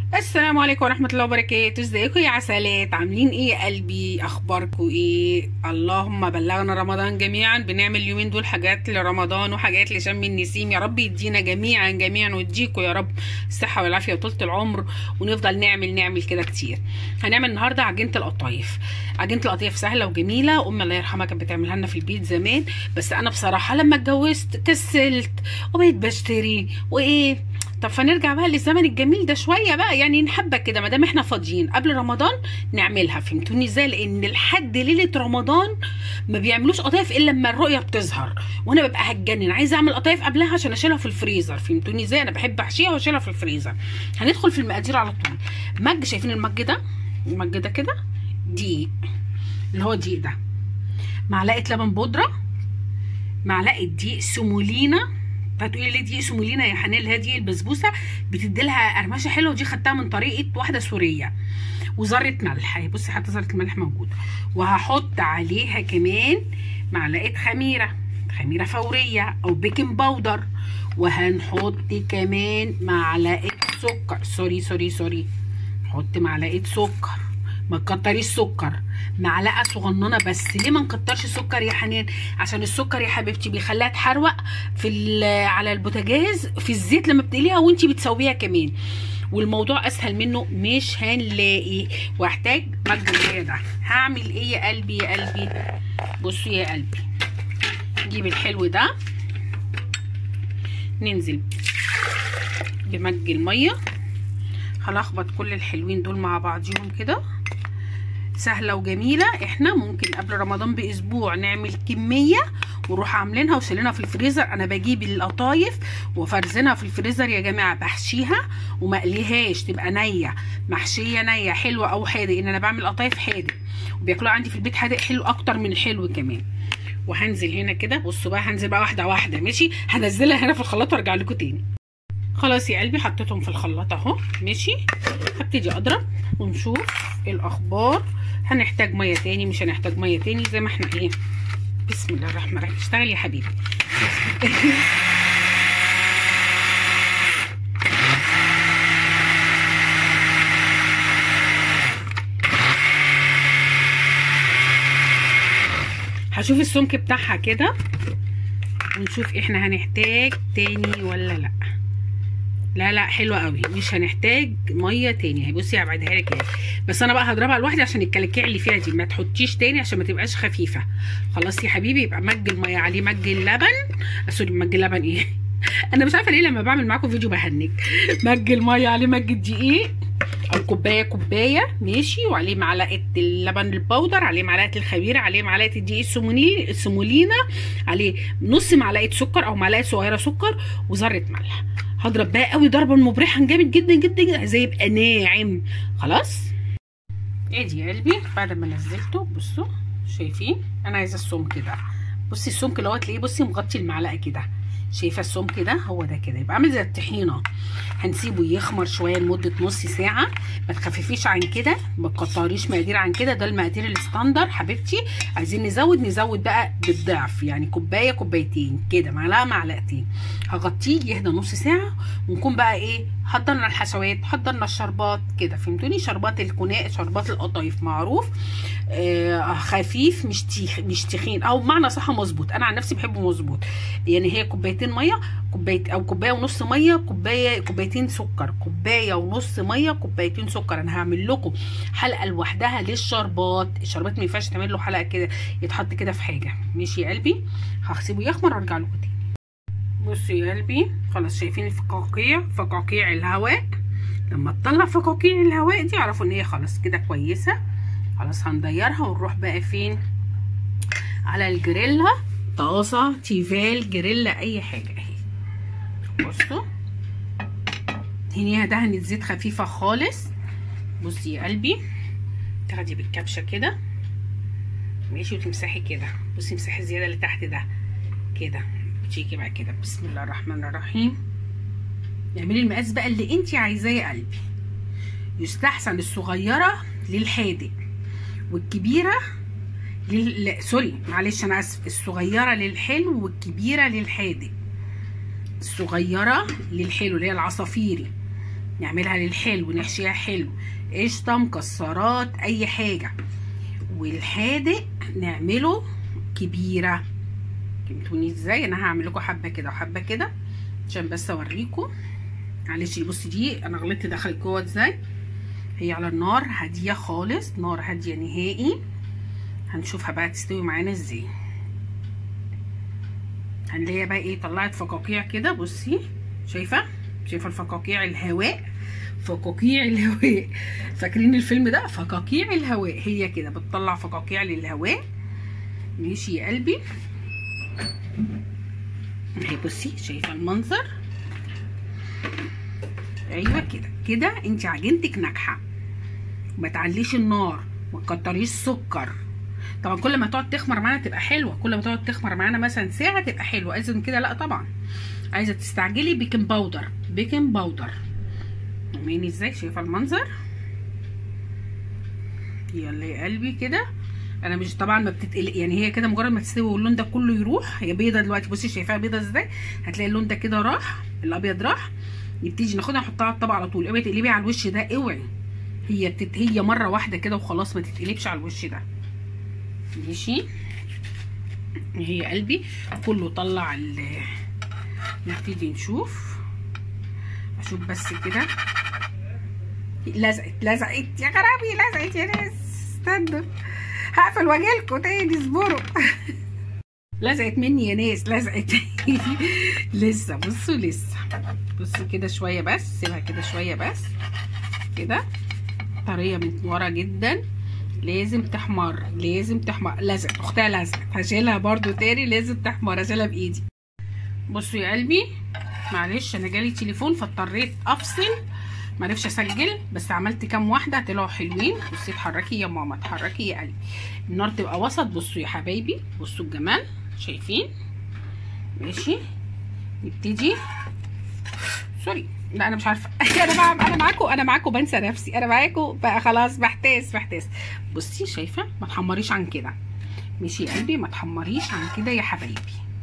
السلام عليكم ورحمة الله وبركاته ازيكم يا عسلات عاملين ايه يا قلبي اخباركم ايه اللهم بلغنا رمضان جميعا بنعمل اليومين دول حاجات لرمضان وحاجات لشم النسيم يا رب يدينا جميعا جميعا ويديكم يا رب الصحة والعافية وطولة العمر ونفضل نعمل نعمل كده كتير هنعمل النهاردة عجينة القطايف عجينة القطايف سهلة وجميلة امي الله يرحمها كانت بتعملها لنا في البيت زمان بس انا بصراحة لما اتجوزت كسلت وبقيت بشتري وايه طب فنرجع بقى للزمن الجميل ده شويه بقى يعني نحبك كده ما دام احنا فاضيين قبل رمضان نعملها فهمتوني ازاي لان لحد ليله رمضان ما بيعملوش قطايف الا لما الرؤيه بتظهر وانا ببقى هتجنن عايزه اعمل قطايف قبلها عشان اشيلها في الفريزر فهمتوني ازاي انا بحب احشيها واشيلها في الفريزر هندخل في المقادير على طول مج شايفين المج ده المج ده كده دقيق اللي هو دقيق ده معلقه لبن بودره معلقه دقيق سمولينا هتقولي ليه دي سمولينا يا حنان اللي هي دي البسبوسه بتدي لها قرمشه حلوه ودي خدتها من طريقه واحده سوريه وذره ملح اهي بصي حتى ذره الملح موجوده وهحط عليها كمان معلقه خميره خميره فوريه او بيكنج باودر وهنحط كمان معلقه سكر سوري سوري سوري نحط معلقه سكر ما تكتريش سكر معلقه صغننه بس ليه ما نكترش سكر يا حنان عشان السكر يا حبيبتي بيخليها تحروق في على البوتاجاز في الزيت لما بتقليها وانت بتسويها كمان والموضوع اسهل منه مش هنلاقي واحتاج مج الميه ده هعمل ايه يا قلبي يا قلبي بصوا يا قلبي نجيب الحلو ده ننزل بمج الميه هلخبط كل الحلوين دول مع بعضيهم كده سهله وجميله احنا ممكن قبل رمضان باسبوع نعمل كميه ونروح عاملينها وشيلينها في الفريزر انا بجيب القطايف وفرزنها في الفريزر يا جماعه بحشيها وما اقليهاش تبقى نيه محشيه نيه حلوه او حادق ان انا بعمل قطايف حادق وبياكلوها عندي في البيت حادق حلو اكتر من الحلو كمان وهنزل هنا كده بصوا بقى هنزل بقى واحده واحده ماشي هنزلها هنا في الخلاط وارجع لكم تاني خلاص يا قلبي حطيتهم في الخلاط اهو ماشي هبتدي اضرب ونشوف ايه الاخبار هنحتاج ميه تاني مش هنحتاج ميه تاني زي ما احنا ايه بسم الله الرحمن الرحيم اشتغل يا حبيبي هشوف السمك بتاعها كده ونشوف احنا هنحتاج تاني ولا لا لا لا حلوه قوي مش هنحتاج ميه تاني بصي هبعدها لك اهي بس انا بقى هضربها لوحدي عشان الكلاكيع اللي فيها دي ما تحطيش تاني عشان ما تبقاش خفيفه خلاص يا حبيبي يبقى مج الميه عليه مج اللبن سوري مج اللبن ايه انا مش عارفه ليه لما بعمل معاكم فيديو بهنج مج الميه عليه مج الدقيق او كوبايه كوبايه ماشي وعليه معلقه اللبن البودر عليه معلقه الخميره عليه معلقه الدقيق السمولي السمولينا عليه نص معلقه سكر او معلقه صغيره سكر وذره ملح هضرب بقى قوي ضربا مبرحا جامد جدا جدا زي يبقى ناعم خلاص ادي يا قلبي بعد ما نزلته بصوا شايفين انا عايزه السمك ده بصي السمك اللي هو تلاقيه بصي مغطي المعلقه كده شايفه السمك ده هو ده كده يبقى عامل زي الطحينه هنسيبه يخمر شويه لمده نص ساعه ما تخففيش عن كده ما تكتريش مقادير عن كده ده المقادير الستاندر حبيبتي عايزين نزود نزود بقى بالضعف يعني كوبايه كوبايتين كده معلقه معلقتين هغطيه يهدى نص ساعه ونكون بقى ايه حضرنا الحشوات حضرنا الشربات كده فهمتوني شربات الكناء شربات القطايف معروف آه خفيف مش تيخ مش تخين او بمعنى صح مظبوط انا عن نفسي بحبه مظبوط يعني هي كوبايتين ميه كوبايه او كوبايه ونص ميه كوبايه كوبايتين سكر كوبايه ونص ميه كوبايتين سكر انا هعمل لكم حلقه لوحدها للشربات الشربات ما ينفعش تعمل له حلقه كده يتحط كده في حاجه ماشي يا قلبي هسيبه يخمر وارجع لكم تاني بصوا يا قلبي خلاص شايفين الفقاقيع فقاقيع الهواء لما تطلع فقاقيع الهواء دي اعرفوا ان هي خلاص كده كويسه خلاص هنديرها ونروح بقى فين على الجريلا طاسه تيفال جريلا اي حاجه اهي بصوا هنا دهنة زيت خفيفه خالص بصي يا قلبي تاخدي بالكبشه كده ماشي وتمسحي كده بصي امسحي الزياده اللي تحت ده كده بتيجي بقى كده بسم الله الرحمن الرحيم اعملي المقاس بقى اللي انت عايزاه يا قلبي يستحسن الصغيره للحادق والكبيره لل... لا سوري معلش انا اسف الصغيره للحلو والكبيره للحادق الصغيره للحلو اللي هي العصافيري نعملها للحلو نحشيها حلو قشطه مكسرات اي حاجه والحادق نعمله كبيره فهمتوني ازاي انا هعمل لكم حبه كده وحبه كده عشان بس اوريكم معلش بصي دي انا غلطت دخلت جوه ازاي هي على النار هاديه خالص نار هاديه نهائي هنشوفها بقى تستوي معانا ازاي هنلاقيها بقى ايه طلعت فقاقيع كده بصي شايفه شايفه الفقاقيع الهواء فقاقيع الهواء فاكرين الفيلم ده فقاقيع الهواء هي كده بتطلع فقاقيع للهواء ماشي يا قلبي اهي بصي شايفه المنظر ايوه كده كده انت عجينتك ناجحه ما تعليش النار ما تكتريش سكر طبعا كل ما تقعد تخمر معانا تبقى حلوه كل ما تقعد تخمر معانا مثلا ساعه تبقى حلوه عايزه من كده لا طبعا عايزه تستعجلي بيكنج باودر بيكنج باودر فاهماني ازاي شايفه المنظر يلا يا قلبي كده انا مش طبعا ما بتتقلق يعني هي كده مجرد ما تستوي واللون ده كله يروح هي بيضه دلوقتي بصي شايفاها بيضه ازاي هتلاقي اللون ده كده راح الابيض راح نبتدي ناخدها نحطها على الطبق على طول اوعي تقلبي على الوش ده اوعي هي بتت... هي مره واحده كده وخلاص ما تتقلبش على الوش ده ماشي هي قلبي كله طلع ال نبتدي نشوف اشوف بس كده لزقت لزقت يا خرابي لزقت يا ناس استنوا هقفل واجيلكوا تاني اصبروا لزقت مني يا ناس لزقت لسه بصوا لسه بصوا كده شويه بس سيبها كده شويه بس كده طريه من ورا جدا لازم تحمر لازم تحمر لزقت اختها لزقت هشيلها برضو تاني لازم تحمر هشيلها بايدي بصوا يا قلبي معلش انا جالي تليفون فاضطريت افصل معرفش اسجل بس عملت كام واحده طلعوا حلوين بصي اتحركي يا ماما اتحركي يا قلبي النار تبقى وسط بصوا يا حبايبي بصوا الجمال شايفين ماشي نبتدي سوري لا انا مش عارفه انا مع... انا معاكم انا معاكم بنسى نفسي انا معاكم بقى خلاص بحتاس بحتاس بصي شايفه ما تحمريش عن كده ماشي يا قلبي ما تحمريش عن كده يا حبايبي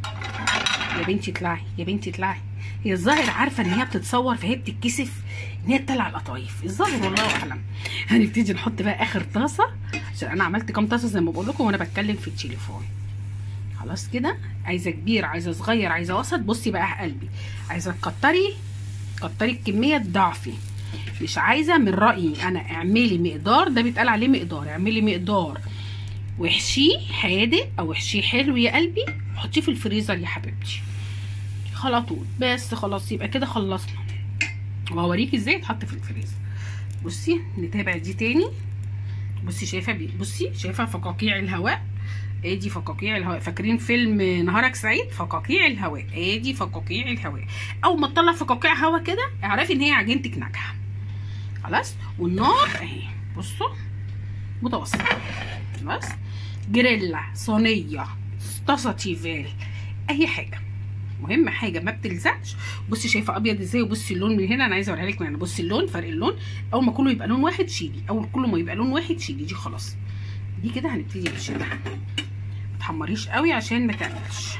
يا بنتي اطلعي يا بنتي اطلعي هي الظاهر عارفه ان هي بتتصور فهي بتتكسف ان هي تطلع القطايف الظاهر والله اعلم هنبتدي نحط بقى اخر طاسه عشان انا عملت كام طاسه زي ما بقول لكم وانا بتكلم في التليفون خلاص كده عايزه كبير عايزه صغير عايزه وسط بصي بقى يا قلبي عايزه تكتري كتري الكميه ضعفي مش عايزه من رايي انا اعملي مقدار ده بيتقال عليه مقدار اعملي مقدار واحشيه حادق او احشيه حلو يا قلبي حطيه في الفريزر يا حبيبتي على طول بس خلاص يبقى كده خلصنا وهوريكي ازاي يتحط في الفريزر بصي نتابع دي تاني بصي شايفه بي بصي شايفه فقاقيع الهواء ادي فقاقيع الهواء فاكرين فيلم نهارك سعيد فقاقيع الهواء ادي فقاقيع الهواء اول ما تطلع فقاقيع هواء كده اعرفي ان هي عجينتك ناجحه خلاص والنار اهي بصوا متوسطه خلاص جريلا صينيه طاسه تيفال اي حاجه مهم حاجه ما بتلزقش بصي شايفه ابيض ازاي وبصي اللون من هنا انا عايزه اوريها لك من هنا بصي اللون فرق اللون اول ما كله يبقى لون واحد شيلي اول كله ما يبقى لون واحد شيلي دي خلاص دي كده هنبتدي نشيلها ما تحمريش قوي عشان ما تعملش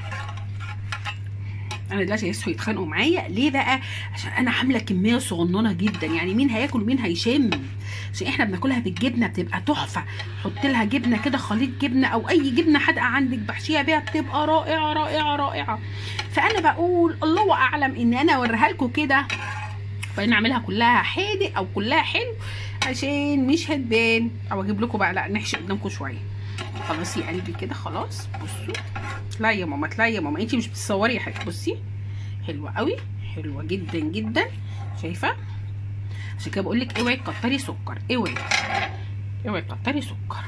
انا دلوقتي هيصحوا يتخانقوا معايا ليه بقى عشان انا عامله كميه صغننه جدا يعني مين هياكل مين هيشم عشان احنا بناكلها بالجبنه بتبقى تحفه حط لها جبنه كده خليط جبنه او اي جبنه حادقه عندك بحشيها بيها بتبقى رائعه رائعه رائعه فانا بقول الله اعلم ان انا اوريها لكم كده فانا اعملها كلها حادق او كلها حلو عشان مش هتبان او اجيب لكم بقى لا نحشي قدامكم شويه خلاص يا قلبي كده خلاص بصوا اطلعي يا ماما اطلعي يا ماما انتي مش بتصوري حاجه بصي حلوه قوي حلوه جدا جدا شايفه عشان كده بقول لك اوعي تكتري سكر اوعي اوعي تكتري سكر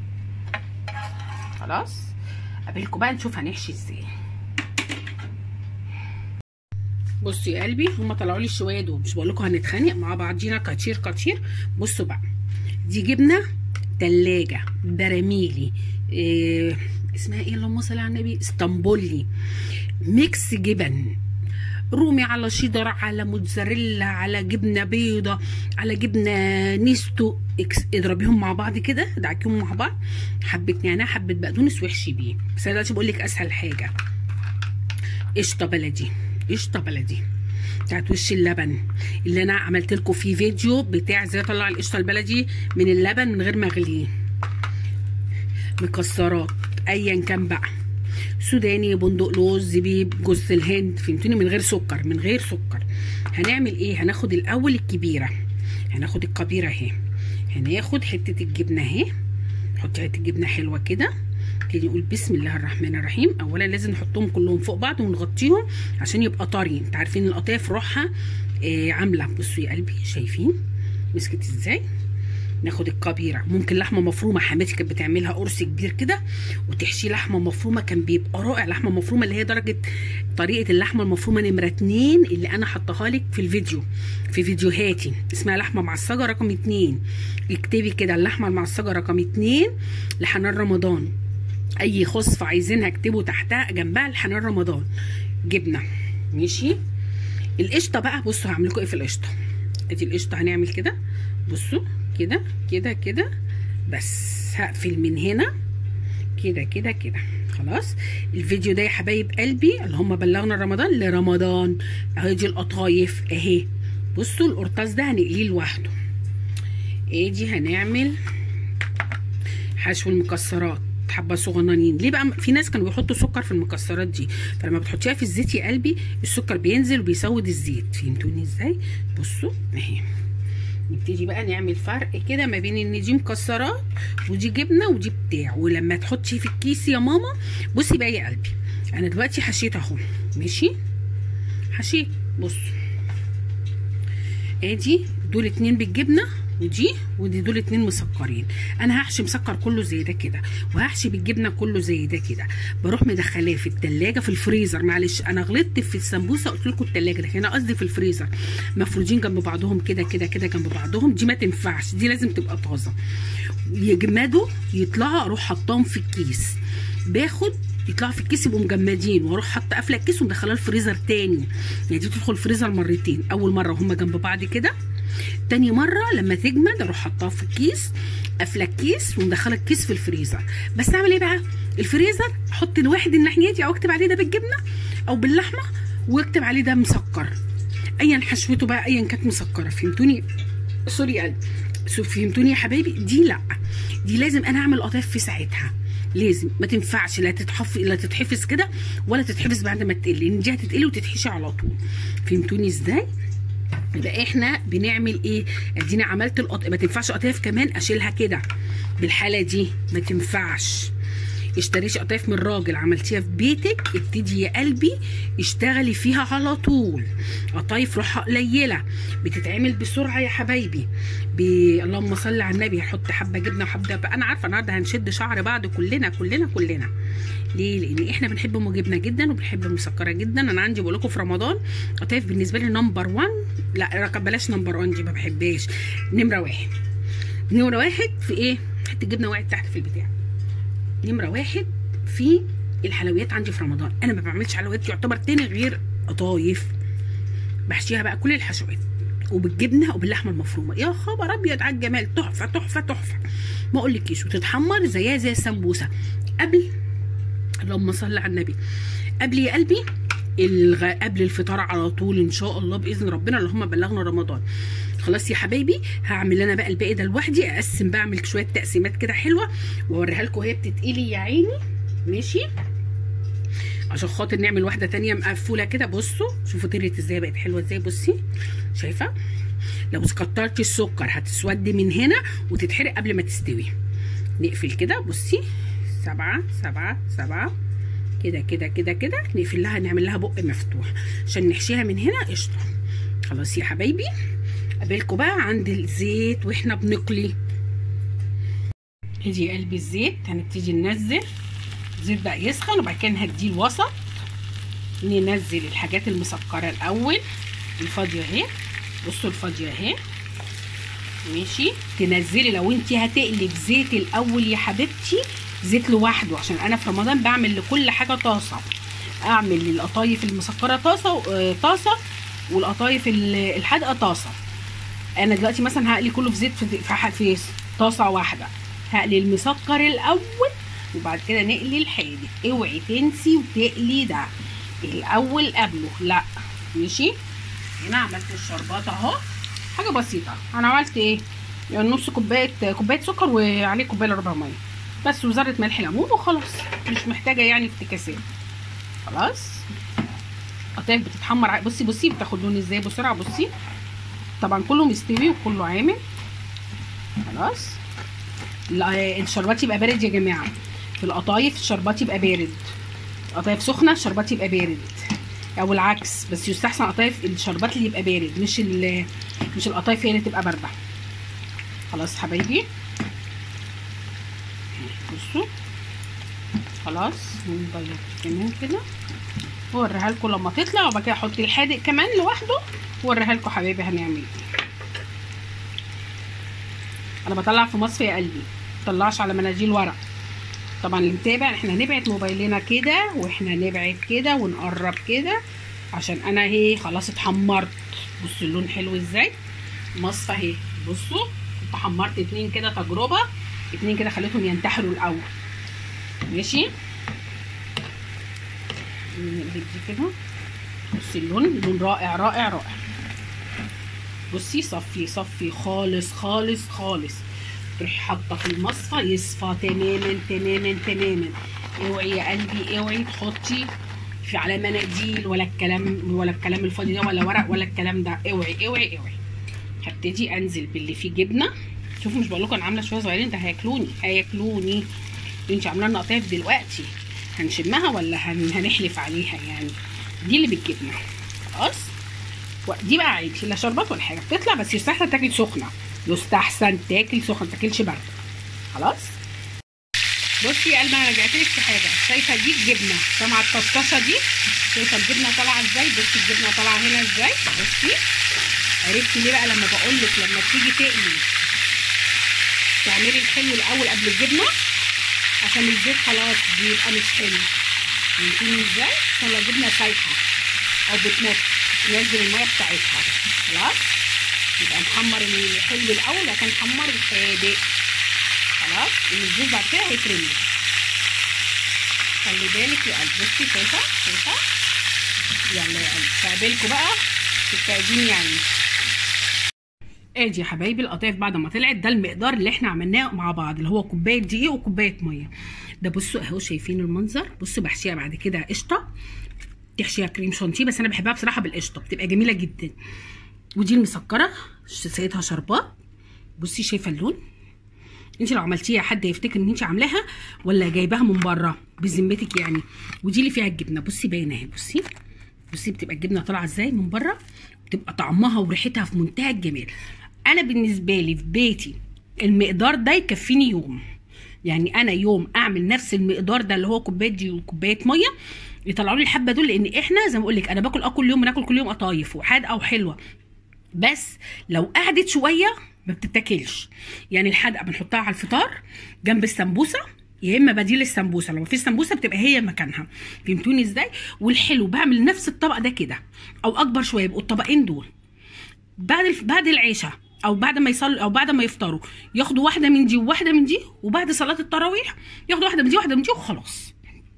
خلاص قابلكم بقى نشوف هنحشي ازاي بصوا يا قلبي هما طلعوا لي الشويه دول مش بقول لكم هنتخانق مع بعضينا كتير كتير بصوا بقى دي جبنه تلاجة براميلي إيه اسمها ايه اللهم صل على النبي اسطنبولي ميكس جبن رومي على شيدر على موتزاريلا على جبنه بيضه على جبنه نيستو اضربيهم مع بعض كده دعكيهم مع بعض حبه نعناع حبه بقدونس واحشي بيه بس انا دلوقتي بقول لك اسهل حاجه قشطه بلدي قشطه بلدي بتاعت وش اللبن اللي انا عملت لكم فيه فيديو بتاع ازاي اطلع القشطه البلدي من اللبن من غير ما اغليه مكسرات ايا كان بقى سوداني بندق لوز زبيب جوز الهند فهمتوني من غير سكر من غير سكر هنعمل ايه هناخد الاول الكبيره هناخد الكبيره اهي هناخد حته الجبنه اهي نحط حته جبنه حلوه كده نبتدي نقول بسم الله الرحمن الرحيم اولا لازم نحطهم كلهم فوق بعض ونغطيهم عشان يبقى طري انت عارفين القطايف روحها آه عامله بصوا يا قلبي شايفين مسكت ازاي ناخد الكبيره ممكن لحمه مفرومه حماتي كانت بتعملها قرص كبير كده وتحشيه لحمه مفرومه كان بيبقى رائع لحمه مفرومه اللي هي درجه طريقه اللحمه المفرومه نمره اتنين اللي انا حطاها لك في الفيديو في فيديوهاتي اسمها لحمه معصجه رقم اتنين اكتبي كده اللحمه المعصجه رقم اتنين لحنان رمضان اي خصفه عايزينها اكتبوا تحتها جنبها لحنان رمضان جبنه ماشي القشطه بقى بصوا هعمل لكم ايه في القشطه ادي القشطه هنعمل كده بصوا كده كده كده بس هقفل من هنا كده كده كده خلاص الفيديو ده يا حبايب قلبي اللي هم بلغنا رمضان لرمضان اهي دي القطايف اهي بصوا القرطاس ده هنقليه لوحده ادي هنعمل حشو المكسرات حبه صغننين ليه بقى في ناس كانوا بيحطوا سكر في المكسرات دي فلما بتحطيها في الزيت يا قلبي السكر بينزل وبيسود الزيت فهمتوني ازاي بصوا اهي نبتدي بقى نعمل فرق كده ما بين ان دي مكسرات ودي جبنه ودي بتاع ولما تحطي في الكيس يا ماما بصي بقى يا قلبي انا دلوقتي حشيت اهو ماشي حشيت بصوا ادي دول اتنين بالجبنه ودي ودي دول اتنين مسكرين انا هحشي مسكر كله زي ده كده وهحشي بالجبنه كله زي ده كده بروح مدخلاه في التلاجة في الفريزر معلش انا غلطت في السمبوسه قلت لكم التلاجة لكن انا قصدي في الفريزر مفروضين جنب بعضهم كده كده كده جنب بعضهم دي ما تنفعش دي لازم تبقى طازه يجمدوا يطلعوا اروح حطاهم في الكيس باخد يطلعوا في الكيس يبقوا مجمدين واروح حاطه قافله الكيس ومدخلاه الفريزر تاني يعني دي تدخل الفريزر مرتين اول مره وهم جنب بعض كده تاني مره لما تجمد اروح حطها في الكيس قافله الكيس ومدخله الكيس في الفريزر بس اعمل ايه بقى الفريزر احط الواحد الناحيه دي او اكتب عليه ده بالجبنه او باللحمه واكتب عليه ده مسكر ايا حشوته بقى ايا كانت مسكره فهمتوني سوري قلبي فهمتوني يا حبايبي دي لا دي لازم انا اعمل قطايف في ساعتها لازم ما تنفعش لا تتحف لا تتحفظ كده ولا تتحفظ بعد ما تقل لان دي هتتقلي وتتحشي على طول فهمتوني ازاي يبقى احنا بنعمل ايه ادينا عملت القط ما تنفعش قطايف كمان اشيلها كده بالحاله دي ما تنفعش اشتريش قطايف من راجل عملتيها في بيتك ابتدي يا قلبي اشتغلي فيها على طول قطايف روحها قليله بتتعمل بسرعه يا حبايبي ب... اللهم صل على النبي هحط حبه جبنه وحبه بقى. انا عارفه النهارده هنشد شعر بعض كلنا كلنا كلنا ليه لان احنا بنحب ام جبنه جدا وبنحب المسكره جدا انا عندي بقول لكم في رمضان قطايف بالنسبه لي نمبر 1 لا رقم بلاش نمبر 1 دي ما بحبهاش نمره واحد نمره واحد في ايه حته جبنه وقعت تحت في البتاع نمره واحد في الحلويات عندي في رمضان انا ما بعملش حلويات يعتبر تاني غير قطايف بحشيها بقى كل الحشوات وبالجبنه وباللحمه المفرومه يا خبر ابيض على الجمال تحفه تحفه تحفه ما اقولكيش وتتحمر زيها زي السمبوسه قبل اللهم صل على النبي قبل يا قلبي الغ... قبل الفطار على طول ان شاء الله باذن ربنا اللهم بلغنا رمضان خلاص يا حبايبي هعمل انا بقى الباقي ده لوحدي اقسم بعمل شويه تقسيمات كده حلوه واوريها لكم وهي بتتقلي يا عيني ماشي عشان خاطر نعمل واحده تانية مقفوله كده بصوا شوفوا طريقه ازاي بقت حلوه ازاي بصي شايفه لو كترتي السكر هتسود من هنا وتتحرق قبل ما تستوي نقفل كده بصي سبعة سبعة سبعة كده كده كده كده نقفل لها نعمل لها بق مفتوح عشان نحشيها من هنا قشطه خلاص يا حبايبي قابلكم بقى عند الزيت واحنا بنقلي ادي قلبي الزيت هنبتدي ننزل الزيت بقى يسخن وبعد كده نهديه الوسط ننزل الحاجات المسكره الاول الفاضيه اهي بصوا الفاضيه اهي ماشي تنزلي لو انت هتقلي زيت الاول يا حبيبتي زيت لوحده عشان انا في رمضان بعمل لكل حاجه طاسه اعمل للقطايف المسكره طاسه طاسه والقطايف الحادقه طاسه انا دلوقتي مثلا هقلي كله في زيت في, في طاسه واحده هقلي المسكر الاول وبعد كده نقلي الحادق اوعي تنسي وتقلي ده الاول قبله لا ماشي هنا عملت الشربات اهو حاجه بسيطه انا عملت ايه يعني نص كوبايه كوبايه سكر وعليه كوبايه الا ربع ميه بس وذره ملح ليمون وخلاص مش محتاجه يعني افتكاسات خلاص قطايف بتتحمر ع- بصي بصي بتاخد لون ازاي بسرعه بصي طبعا كله مستوي وكله عامل خلاص لا- الشربات يبقى بارد يا جماعه في القطايف الشربات يبقى بارد قطايف سخنه الشربات يبقى بارد او العكس بس يستحسن قطايف الشربات اللي يبقى بارد مش ال مش القطايف هي اللي تبقى بارده خلاص حبايبي بصوا خلاص نضيف كمان كده واوريها لكم لما تطلع وبعد كده احط الحادق كمان لوحده واوريها لكم حبايبي هنعمل ايه انا بطلع في مصفى يا قلبي مطلعش على مناديل ورق طبعا اللي متابع احنا هنبعد موبايلنا كده واحنا نبعد كده ونقرب كده عشان انا اهي خلاص اتحمرت بصوا اللون حلو ازاي مصفى اهي بصوا كنت حمرت اتنين كده تجربه اتنين كده خليتهم ينتحروا الاول ماشي نقلب دي كده بصي اللون لون رائع رائع رائع بصي صفي صفي خالص خالص خالص تروحي حاطه في المصفى يصفى تماما تماما تماما اوعي يا قلبي اوعي تحطي في على مناديل ولا الكلام ولا الكلام الفاضي ده ولا ورق ولا الكلام ده اوعي اوعي اوعي هبتدي انزل باللي فيه جبنه شوفوا مش بقول لكم انا عامله شويه صغيرين ده هياكلوني هياكلوني انت عامله لنا قطايف دلوقتي هنشمها ولا هن... هنحلف عليها يعني دي اللي بالجبنه خلاص و- دي بقى عادي لا شربات ولا حاجه بتطلع بس يستحسن تاكل سخنه يستحسن تاكل سخنه ما تاكلش بارده خلاص بصي يا قلبي انا رجعت لك في حاجه شايفه دي الجبنه سامعه الطشطشه دي شايفه الجبنه طالعه ازاي بصي الجبنه طالعه هنا ازاي بصي عرفتي ليه بقى لما بقول لك لما تيجي تقلي تعملي الحلو الاول قبل الجبنه عشان الزيت خلاص بيبقى مش حلو فهمتيني ازاي عشان لو جبنه سايحه او بتمط تنزل الميه بتاعتها خلاص يبقى نحمر الحلو الاول عشان نحمر الحادق خلاص ان الزيت بعد كده هيترمي خلي بالك يا قلب بصي شايفه شايفه يلا يا قلب هقابلكوا بقى في التقديم يعني ادي يا حبايبي القطايف بعد ما طلعت ده المقدار اللي احنا عملناه مع بعض اللي هو كوبايه دقيق وكوبايه ميه ده بصوا اهو شايفين المنظر بصوا بحشيها بعد كده قشطه تحشيها كريم شانتيه بس انا بحبها بصراحه بالقشطه بتبقى جميله جدا ودي المسكره سقيتها شربات بصي شايفه اللون انت لو عملتيها حد يفتكر ان انت عاملاها ولا جايباها من بره بذمتك يعني ودي اللي فيها الجبنه بصي باينه اهي بصي بصي بتبقى الجبنه طالعه ازاي من بره بتبقى طعمها وريحتها في منتهى الجمال انا بالنسبه لي في بيتي المقدار ده يكفيني يوم يعني انا يوم اعمل نفس المقدار ده اللي هو كوبايه دي وكوبايه ميه يطلعوا لي الحبه دول لان احنا زي ما بقول لك انا باكل اه كل يوم بناكل كل يوم قطايف وحادقه وحلوه بس لو قعدت شويه ما بتتاكلش يعني الحدقه بنحطها على الفطار جنب السمبوسه يا اما بديل السمبوسه لو مفيش سمبوسه بتبقى هي مكانها فهمتوني ازاي والحلو بعمل نفس الطبق ده كده او اكبر شويه يبقوا الطبقين دول بعد الف... بعد العشاء او بعد ما يصلوا او بعد ما يفطروا ياخدوا واحده من دي وواحده من دي وبعد صلاه التراويح ياخدوا واحده من دي وواحده من دي وخلاص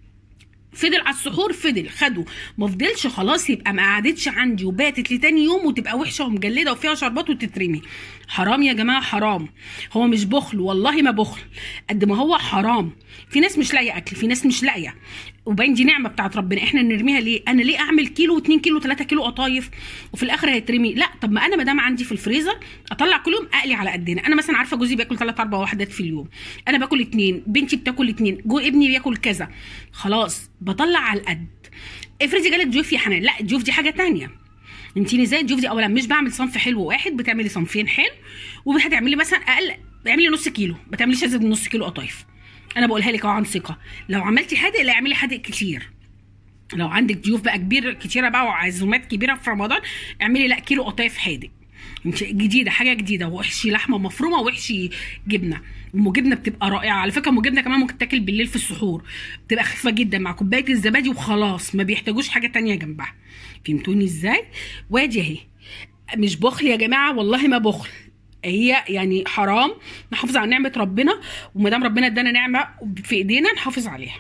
فضل على السحور فضل خدوا ما فضلش خلاص يبقى ما قعدتش عندي وباتت لتاني يوم وتبقى وحشه ومجلده وفيها شربات وتترمي حرام يا جماعه حرام هو مش بخل والله ما بخل قد ما هو حرام في ناس مش لاقيه اكل في ناس مش لاقيه وباين دي نعمه بتاعت ربنا احنا نرميها ليه انا ليه اعمل كيلو و2 كيلو 3 كيلو قطايف وفي الاخر هيترمي لا طب ما انا ما دام عندي في الفريزر اطلع كل يوم اقلي على قدنا انا مثلا عارفه جوزي بياكل 3 4 وحدات في اليوم انا باكل اتنين بنتي بتاكل اتنين جو ابني بياكل كذا خلاص بطلع على القد افرضي جالك ضيوف يا حنان لا الضيوف دي حاجه تانية انتي ازاي الضيوف دي اولا مش بعمل صنف حلو واحد بتعملي صنفين حلو وهتعملي مثلا اقل اعملي نص كيلو ما تعمليش ازيد من نص كيلو قطايف انا بقولها لك اهو عن ثقه لو عملتي حادق لا اعملي حادق كتير لو عندك ضيوف بقى كبير كتيره بقى وعزومات كبيره في رمضان اعملي لا كيلو قطايف حادق انت جديده حاجه جديده وحشي لحمه مفرومه وحشي جبنه ام جبنه بتبقى رائعه على فكره ام جبنه كمان ممكن تاكل بالليل في السحور بتبقى خفيفه جدا مع كوبايه الزبادي وخلاص ما بيحتاجوش حاجه تانية جنبها فهمتوني ازاي وادي اهي مش بخل يا جماعه والله ما بخل هي يعني حرام نحافظ على نعمه ربنا وما دام ربنا ادانا نعمه في ايدينا نحافظ عليها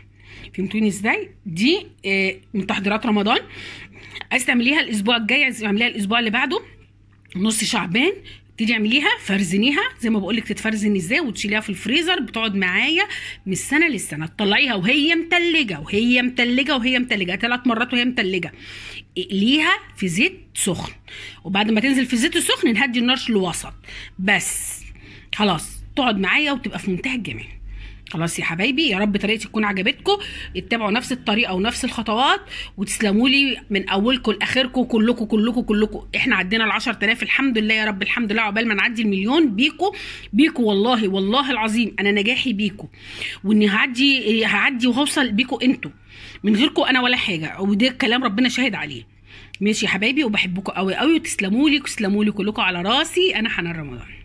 فهمتوني ازاي دي آه، من تحضيرات رمضان عايز تعمليها الاسبوع الجاي عايز تعمليها الاسبوع اللي بعده نص شعبان تيجي اعمليها فرزنيها زي ما بقول لك تتفرزن ازاي وتشيليها في الفريزر بتقعد معايا من السنه للسنه تطلعيها وهي متلجه وهي متلجه وهي متلجه ثلاث مرات وهي متلجه اقليها في زيت سخن وبعد ما تنزل في الزيت السخن نهدي النار لوسط بس خلاص تقعد معايا وتبقى في منتهى الجمال خلاص يا حبايبي يا رب طريقتي تكون عجبتكم اتبعوا نفس الطريقه ونفس الخطوات وتسلموا لي من اولكم لاخركم كلكم كلكم كلكم احنا عدينا ال 10000 الحمد لله يا رب الحمد لله عقبال ما نعدي المليون بيكو بيكو والله والله العظيم انا نجاحي بيكو واني هعدي هعدي وهوصل بيكو انتوا من غيركم انا ولا حاجه وده كلام ربنا شاهد عليه ماشي يا حبايبي وبحبكم قوي قوي وتسلموا لي وتسلموا لي كلكم على راسي انا حنان رمضان